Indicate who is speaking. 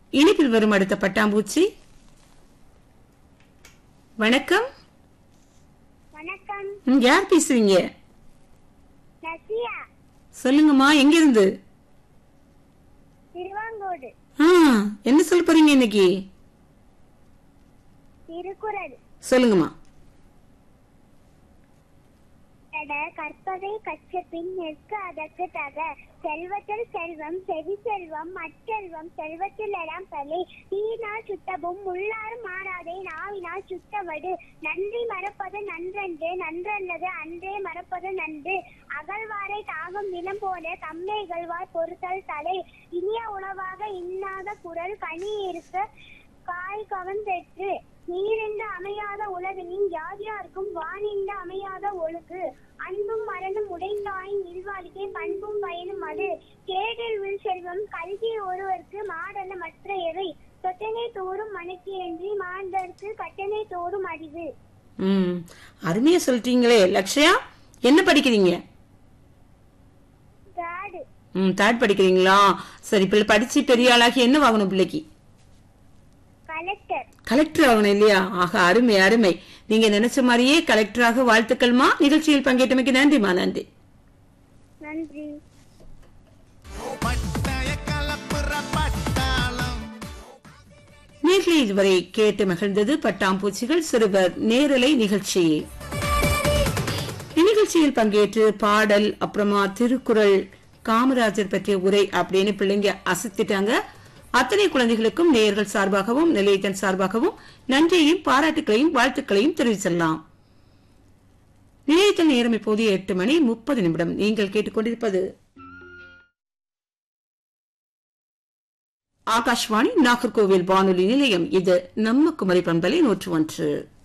Speaker 1: இனிப்பில் வரும் அடுத்த பட்டாம்பூச்சி வணக்கம்
Speaker 2: வணக்கம்
Speaker 1: ம், யார் பேசுறீங்க
Speaker 2: நசியா
Speaker 1: சொல்லுங்கம்மா எங்க இருந்து
Speaker 2: திருவாங்கோடு
Speaker 1: ஆ, என்ன சொல்ல போறீங்க இன்னைக்கு
Speaker 2: திருக்குறள்
Speaker 1: சொல்லுங்கம்மா
Speaker 2: எட கற்பதை கற்ற பின் நிற்க அதற்கு தக செல்வத்தில் செல்வம் செவி செல்வம் மற்றெல்வம் செல்வத்தில் எல்லாம் தலை தீனால் சுட்டவும் உள்ளாரும் மாறாதே நாவினால் சுட்டவடு நன்றி மறப்பது நன்றன்று நன்றல்லது அன்றே மறப்பது நன்று அகழ்வாரை தாகும் நிலம் போல தம்மை இகழ்வார் பொறுத்தல் தலை இனிய உணவாக இன்னாத குரல் கனி இருக்க காய் கவர்ந்தெற்று நீரின்று அமையாத உலகினின் யாதியாருக்கும் வானின்று அமையாத ஒழுகு அன்பும் மரணும் உடைந்தாயின் இல்வாழ்க்கை பண்பும் பயனும் அது கேடில் உள் செல்வம் கல்வி ஒருவருக்கு மாடல்ல மற்ற எவை தொட்டனை தோறும் மனக்கேன்றி மாந்தருக்கு கட்டணை தோறும் அறிவு
Speaker 1: ம் அருமையா சொல்லிட்டீங்களே லக்ஷயா என்ன படிக்கிறீங்க
Speaker 2: காடு
Speaker 1: ம் தேர்ட் படிக்கிறீங்களா சரி பிள்ளை படிச்சு பெரிய ஆளாகி என்ன வாங்கணும் பிள்ளைக்கு
Speaker 2: கலெக்டர்
Speaker 1: கலெக்டர் ஆகணும் இல்லையா ஆக அருமை அருமை நீங்க நினைச்ச மாதிரியே கலெக்டராக வாழ்த்துக்கள்மா நிகழ்ச்சியில் பங்கேற்றமைக்கு நன்றிமா நன்றி
Speaker 2: நன்றி
Speaker 3: பட்டய கலப்புற பட்டாளம்
Speaker 1: நேர்களை இதுவரை கேட்டு மகிழ்ந்தது பட்டாம்பூச்சிகள் சிறுவர் நேரலை நிகழ்ச்சி இந்நிகழ்ச்சியில் பங்கேற்று பாடல் அப்புறமா திருக்குறள் காமராஜர் பற்றிய உரை அப்படின்னு பிள்ளைங்க அசத்திட்டாங்க அத்தனை குழந்தைகளுக்கும் நேயர்கள் சார்பாகவும் நிலையத்தின் சார்பாகவும் நன்றியையும் பாராட்டுகளையும் வாழ்த்துக்களையும் தெரிவிச்சிடலாம் நிலையத்தில் நேரம் இப்போது எட்டு மணி முப்பது நிமிடம் நீங்கள் கேட்டுக்கொண்டிருப்பது ஆகாஷ்வாணி நாகர்கோவில் வானொலி நிலையம் இது நம்ம குமரி பண்பலை நூற்று ஒன்று